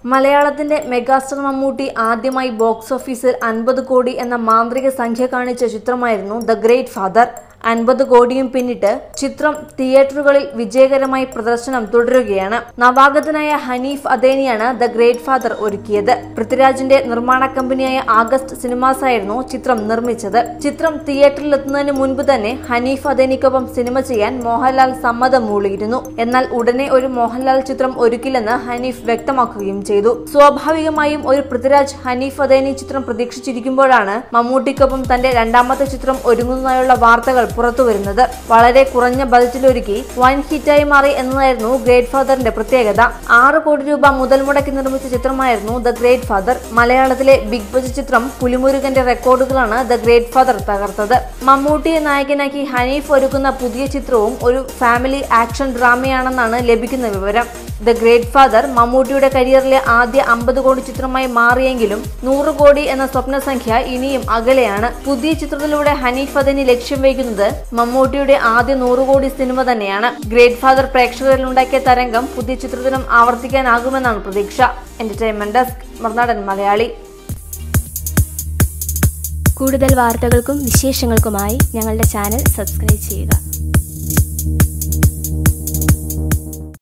മലയാളത്തിന്റെ മെഗാസ്റ്റാർ മമ്മൂട്ടി ആദ്യമായി ബോക്സ് ഓഫീസിൽ അൻപത് കോടി എന്ന മാന്ത്രിക സംഖ്യ കാണിച്ച ചിത്രമായിരുന്നു ദ ഗ്രേറ്റ് ഫാദർ അൻപത് കോടിയും പിന്നിട്ട് ചിത്രം തിയേറ്ററുകളിൽ വിജയകരമായി പ്രദർശനം തുടരുകയാണ് നവാഗതനായ ഹനീഫ് അദേനിയാണ് ദ ഗ്രേറ്റ് ഫാദർ ഒരുക്കിയത് പൃഥ്വിരാജിന്റെ നിർമ്മാണ കമ്പനിയായ ആഗസ്റ്റ് സിനിമാസ് ആയിരുന്നു ചിത്രം നിർമ്മിച്ചത് ചിത്രം തിയേറ്ററിൽ എത്തുന്നതിന് മുൻപ് തന്നെ ഹനീഫ് അദേനിക്കൊപ്പം സിനിമ ചെയ്യാൻ മോഹൻലാൽ സമ്മതം മൂളിയിരുന്നു എന്നാൽ ഉടനെ ഒരു മോഹൻലാൽ ചിത്രം ഒരുക്കില്ലെന്ന് ഹനീഫ് വ്യക്തമാക്കുകയും ചെയ്തു സ്വാഭാവികമായും ഒരു പൃഥ്വിരാജ് ഹനീഫ് അദേനി ചിത്രം പ്രതീക്ഷിച്ചിരിക്കുമ്പോഴാണ് മമ്മൂട്ടിക്കൊപ്പം തന്റെ രണ്ടാമത്തെ ചിത്രം ഒരുങ്ങുന്നതായുള്ള വാർത്തകൾ പുറത്തുവരുന്നത് വളരെ കുറഞ്ഞ ബജറ്റിലൊരുക്കി വൻ ഹിറ്റായി മാറി എന്നതായിരുന്നു ഗ്രേറ്റ് ഫാദറിന്റെ പ്രത്യേകത ആറ് കോടി രൂപ മുതൽ മുടക്കി നിർമ്മിച്ച ചിത്രമായിരുന്നു ദ ഗ്രേറ്റ് ഫാദർ മലയാളത്തിലെ ബിഗ് ബജറ്റ് ചിത്രം പുലിമുരുകന്റെ റെക്കോർഡുകളാണ് ദ ഗ്രേറ്റ് ഫാദർ തകർത്തത് മമ്മൂട്ടിയെ നായകനാക്കി ഹനീഫ് ഒരുക്കുന്ന പുതിയ ചിത്രവും ഒരു ഫാമിലി ആക്ഷൻ ഡ്രാമയാണെന്നാണ് ലഭിക്കുന്ന വിവരം ദ ഗ്രേറ്റ് ഫാദർ മമ്മൂട്ടിയുടെ കരിയറിലെ ആദ്യ അമ്പത് കോടി ചിത്രമായി മാറിയെങ്കിലും നൂറ് കോടി എന്ന സ്വപ്ന സംഖ്യ ഇനിയും അകലെയാണ് പുതിയ ചിത്രത്തിലൂടെ ഹനീഫ് അതിന് ലക്ഷ്യം വയ്ക്കുന്നത് മമ്മൂട്ടിയുടെ ആദ്യ നൂറ് കോടി സിനിമ തന്നെയാണ് ഗ്രേറ്റ് ഫാദർ പ്രേക്ഷകരിൽ ഉണ്ടാക്കിയ തരംഗം പുതിയ ചിത്രത്തിലും ആവർത്തിക്കാനാകുമെന്നാണ് പ്രതീക്ഷ എന്റർടൈൻമെന്റ് ഡെസ്ക് മറുനാടൻ മലയാളി കൂടുതൽ വാർത്തകൾക്കും വിശേഷങ്ങൾക്കുമായി ഞങ്ങളുടെ ചാനൽ സബ്സ്ക്രൈബ് ചെയ്യുക